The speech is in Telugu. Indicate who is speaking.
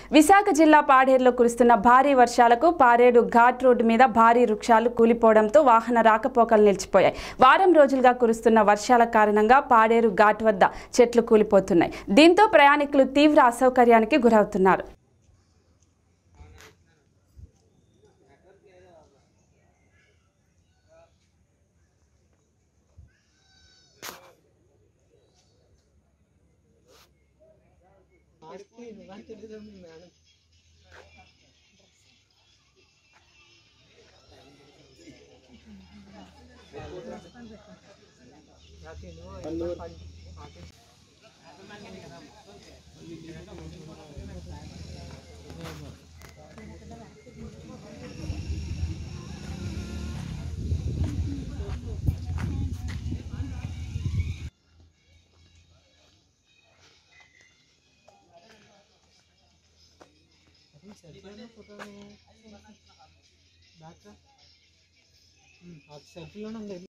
Speaker 1: విశాఖ జిల్లా పాడేరులో కురుస్తున్న భారీ వర్షాలకు పాడేరు ఘాట్ రోడ్డు మీద భారీ వృక్షాలు కూలిపోవడంతో వాహన రాకపోకలు నిలిచిపోయాయి వారం రోజులుగా కురుస్తున్న వర్షాల కారణంగా పాడేరు ఘాట్ వద్ద చెట్లు కూలిపోతున్నాయి దీంతో ప్రయాణికులు తీవ్ర అసౌకర్యానికి గురవుతున్నారు
Speaker 2: సెల్ఫీలోనే ఉంది